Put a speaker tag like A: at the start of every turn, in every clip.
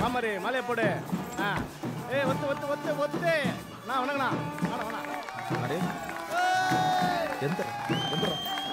A: மாமரி மலையை போடு ஆ ஏய் ஒத்து ஒத்து ஒத்து ஒத்து நான் வணங்கண்ணா வேணா வேணா
B: அடே எந்த எந்த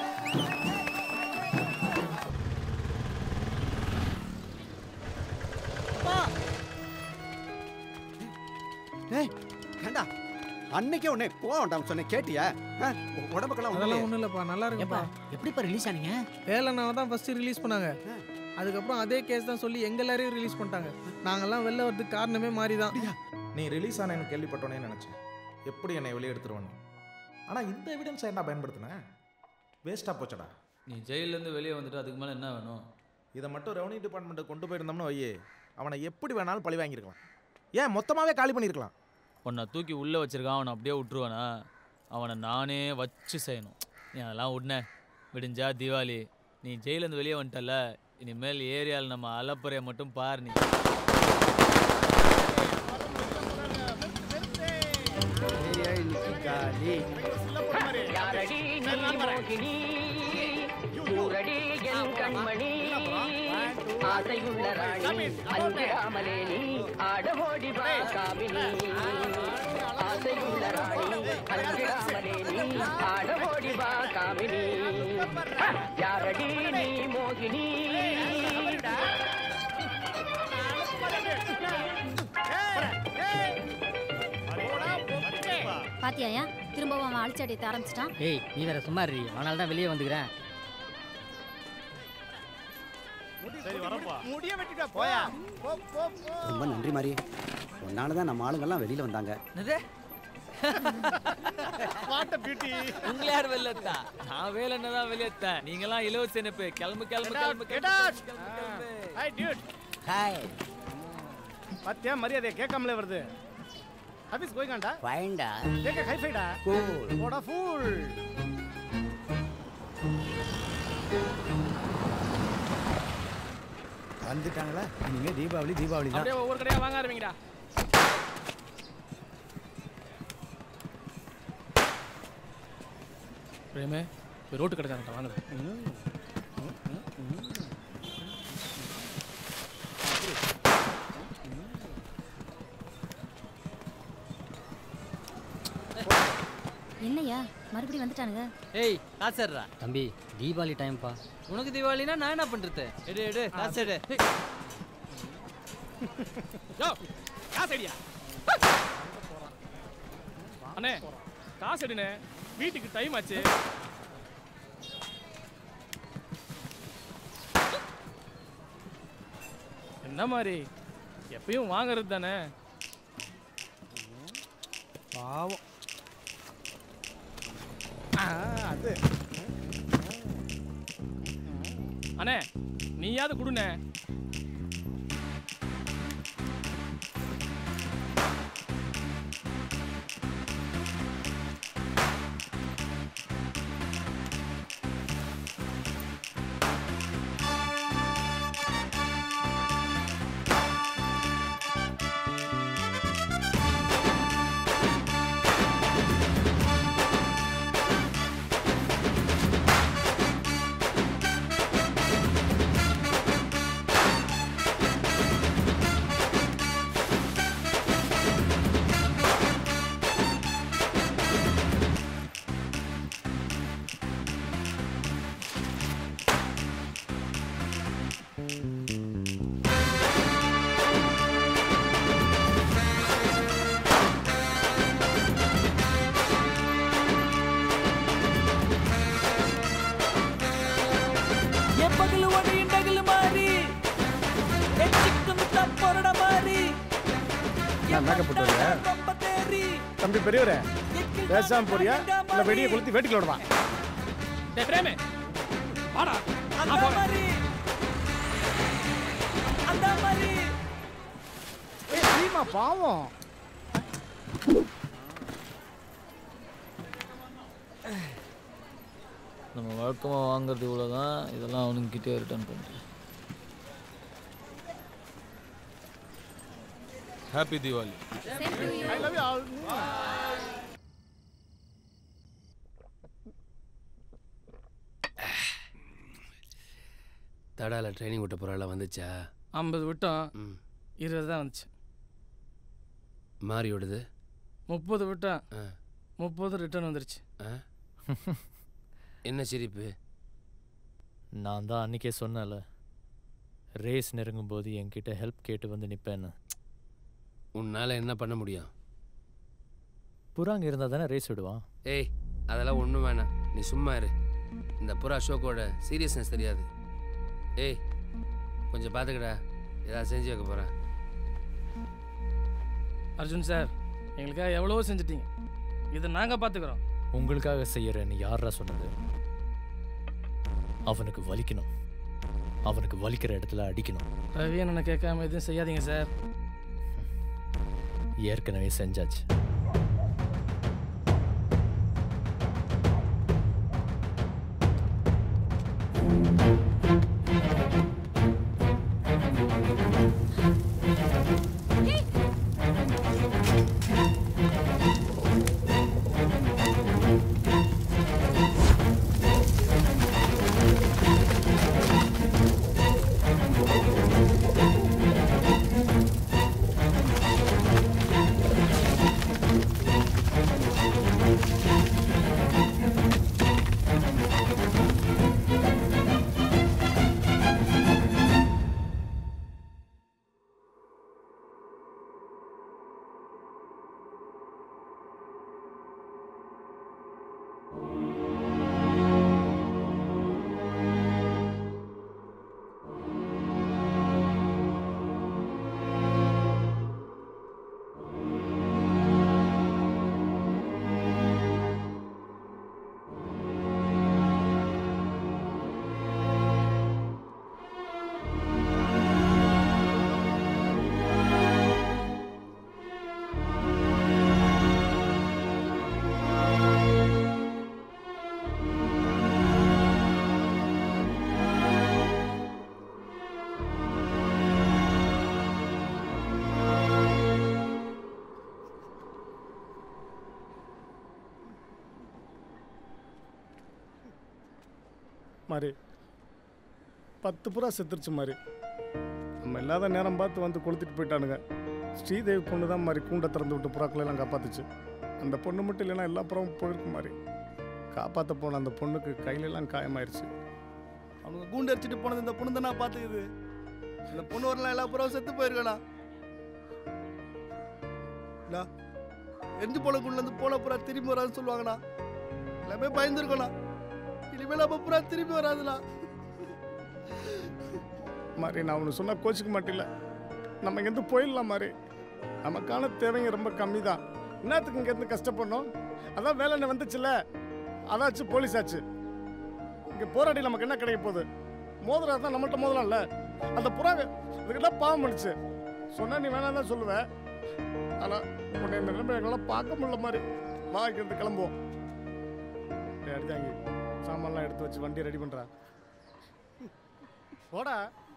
C: ஏய் ஏண்டா அன்னைக்கே உன்னை போக வேண்டாம் சொன்னேன் கேட்டியா ஆ, உ- உடம்புக்கெல்லாம் ஒண்ணும்
D: அதெல்லாம்
C: இல்லையே?
D: ஒன்றும் இல்லைப்பா நல்லா இருக்குப்பா
E: எப்படிப்பா ரிலீஸ் ஆனீங்க
D: வேலைனாவை தான் ஃபர்ஸ்ட் ரிலீஸ் பண்ணாங்க அதுக்கப்புறம் அதே கேஸ் தான் சொல்லி எங்க எல்லாரையும் ரிலீஸ் பண்ணிட்டாங்க நாங்கெல்லாம் வெளில வரதுக்கு காரணமே மாறி தான்
B: நீ ரிலீஸ் ஆன எனக்கு கேள்விப்பட்டோன்னே நினச்சேன் எப்படி என்னை வெளியே எடுத்துருவேன்னு ஆனால் இந்த எவிடன்ஸை என்ன பயன்படுத்தினேன் வேஸ்ட்டாக போச்சடா
F: நீ ஜெயிலேருந்து வெளியே வந்துட்டு அதுக்கு மேலே என்ன வேணும்
B: இதை மட்டும் ரெவன்யூ டிபார்ட்மெண்ட்டை கொண்டு போயிருந்தோம்னு வையே அவனை எப்படி வேணாலும் பழி வாங்கியிருக்கலாம் ஏன் மொத்தமாகவே காலி பண்ணியிருக்கலாம்
F: உன்னை தூக்கி உள்ளே வச்சிருக்கான் அவனை அப்படியே விட்டுருவானா அவனை நானே வச்சு செய்யணும் நீ அதெல்லாம் உடனே விடிஞ்சா தீபாவளி நீ ஜெயிலேருந்து வெளியே வந்துட்டல இனிமேல் ஏரியாவில் நம்ம அலப்பறையை மட்டும் பாரு நீ
G: யாரடி நீ மோகினி ஊரடி என் கண்மணி ஆசையுள்ள ராணி அஞ்சிடாமலே நீ ஆடவோடி வா காமினி ஆசையுள்ள ராணி அஞ்சிடாமலே நீ ஆடவோடி வா காமினி யாரடி நீ மோகினி
H: பாத்தியாயா திரும்பவும் அவன் அழிச்சாட்டியத்தை ஆரம்பிச்சிட்டான்
E: ஏய் நீ வேற சும்மா இரு அதனால தான் வெளியே வந்துக்கிறேன்
A: சரி வரப்பா முடிய வெட்டிட்டா போயா போ போ போ
C: ரொம்ப நன்றி மாதிரி உன்னால தான் நம்ம ஆளுங்கெல்லாம் வெளியில வந்தாங்க
A: வாட்ட பியூட்டி
F: உங்களை யார் வெளியத்தா நான் வேலை என்னதான் வெளியேத்தேன் நீங்களாம் இலவச இணைப்பு கிளம்பு கிளம்பு கிளம்பு
A: Get out! Hi dude
E: hi
A: பாத்தியா மரியாதை கேட்காமலே வருது ஆபீஸ் போய்காண்டா
E: ஃபைன்டா
A: கேக்க ஹைஃபைடா போடா ஃபூல்
C: வந்துட்டாங்களா இனிமே தீபாவளி தீபாவளி தான்
A: அப்படியே ஒவ்வொரு கடையா வாங்க ஆரம்பிங்கடா பிரேமே போய் ரோட்டு கடை தான் வாங்க
H: என்னய்யா மறுபடியும் வந்துட்டானுங்க
F: ஏய் காசர்ரா
E: தம்பி தீபாவளி டைம்ப்பா
F: உனக்கு தீபாவளினா நான் என்ன பண்றது எடு எடு காசு எடு
A: யோ காசு அடியா அண்ணே காசு எடுண்ணே வீட்டுக்கு டைம் ஆச்சு என்ன மாதிரி எப்பயும் வாங்குறது தானே
D: பாவம்
A: அது அண்ணே நீயாவது கொடுண்ணே
F: எப்பகಲು ಒಂದು ಇಂಡಗಲು ಮಾರಿ ಹೆಚ್ಚಿಕ್ಕಂತ ಪೊರಡ ಮಾರಿ ரொம்ப தேறி
A: தம்பி பெரியவரே பேசாம போறியா இல்ல வெடியை கொளுத்தி வேட்டிக்கல விடுவா டேய் பிரேமே வாடா
F: அந்த மாதிரி அந்த மாதிரி
A: ஏய் சீமா பாவம்
F: நம்ம வழக்கமாக வாங்குறது இவ்வளோதான் இதெல்லாம் அவனுங்கிட்டே ரிட்டர்ன் பண்ணுறேன் happy Deepavali
A: I love you all
I: தடால ட்ரைனிங் விட்ட போகிறால வந்துச்சா
A: ஐம்பது விட்டோம்
I: ம்
D: இருபது தான் வந்துச்சு
I: மாறியோடுது
D: முப்பது விட்டான்
I: ஆ.
D: முப்பது ரிட்டர்ன் வந்துருச்சு
I: ஆ? என்ன சிரிப்பு
J: நான் தான் அன்றைக்கே சொன்னேன்ல ரேஸ் நெருங்கும்போது என்கிட்ட ஹெல்ப் கேட்டு வந்து நிற்பேன்னு
I: உன்னால் என்ன பண்ண முடியும்
J: புறாங்க இருந்தால் தானே ரேஸ் விடுவான்
I: ஏய் அதெல்லாம் ஒன்றும் வேணாம் நீ சும்மா இரு இந்த புறா ஷோக்கோட சீரியஸ்னஸ் தெரியாது ஏய் கொஞ்சம் பார்த்துக்கடா ஏதாவது செஞ்சு வைக்க போகிறேன்
D: அர்ஜுன் சார் எங்களுக்காக எவ்வளவோ செஞ்சிட்டீங்க இதை நாங்கள் பார்த்துக்குறோம்
J: உங்களுக்காக செய்யறேன்னு யாரா சொன்னது அவனுக்கு வலிக்கணும் அவனுக்கு வலிக்கிற இடத்துல அடிக்கணும்
D: ரவி அண்ணனை கேட்காம எதுவும் செய்யாதீங்க சார்
J: ஏற்கனவே செஞ்சாச்சு
A: மாதிரி பத்து புறா செத்துருச்சு மாதிரி நம்ம இல்லாத நேரம் பார்த்து வந்து கொளுத்திட்டு போயிட்டானுங்க ஸ்ரீதேவி பொண்ணு தான் மாதிரி கூண்டை திறந்து விட்டு புறாக்களை எல்லாம் காப்பாத்துச்சு அந்த பொண்ணு மட்டும் இல்லைன்னா எல்லா புறாவும் போயிருக்கு மாதிரி காப்பாற்ற போன அந்த பொண்ணுக்கு கையிலெல்லாம் காயமாயிருச்சு
K: அவங்க கூண்டு அடிச்சிட்டு போனது இந்த பொண்ணு தான் பார்த்துக்குது இந்த பொண்ணு வரலாம் எல்லா புறாவும் செத்து போயிருக்கடா டா எரிஞ்சு போல குள்ள இருந்து போல புறா திரும்பி வராதுன்னு சொல்லுவாங்கடா எல்லாமே பயந்துருக்கணும் இனிமேல் அப்ப புறா திரும்பி வராதுடா
A: மாதிரி நான் ஒன்று சொன்னால் கோச்சிக்க மாட்டில்ல நம்ம இங்கேருந்து போயிடலாம் மாதிரி நமக்கான தேவைங்க ரொம்ப கம்மி தான் என்னத்துக்கு இங்கேருந்து கஷ்டப்படணும் அதான் வேலை வந்துச்சுல்ல அதாச்சு போலீஸ் ஆச்சு இங்கே போராடி நமக்கு என்ன கிடைக்க போகுது மோதிரா தான் நம்மள்ட்ட மோதலாம்ல அந்த புறாங்க இதுக்கிட்ட பாவம் பண்ணிச்சு சொன்னா நீ வேணாம் தான் சொல்லுவேன் ஆனால் உன்னை இந்த நிலைமை எங்களால் பார்க்க முடியல மாதிரி வா இங்கிருந்து கிளம்புவோம் டேய் அடிதாங்கி சாமான்லாம் எடுத்து வச்சு வண்டியை ரெடி பண்ணுறா போடா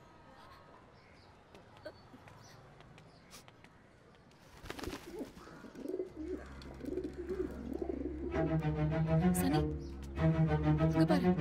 L: சனி இங்க பாரு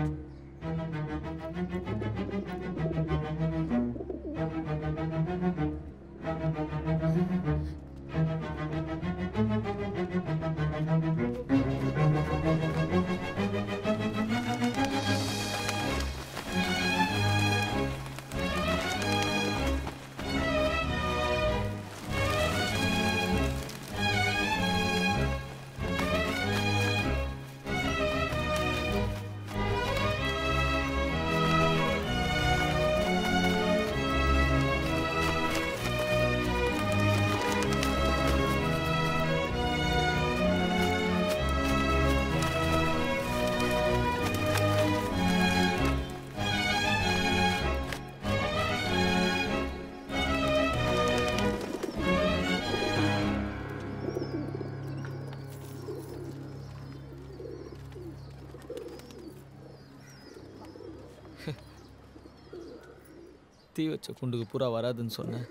F: தீ வச்ச குண்டுக்கு புறா வராதுன்னு சொன்னேன்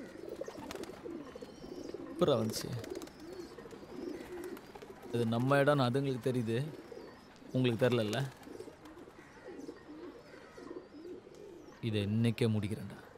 F: புறா வந்துச்சு இது நம்ம இடம்னு அதுங்களுக்கு தெரியுது உங்களுக்கு தெரிலல்ல இதை இன்னைக்கே முடிக்கிறேன்டா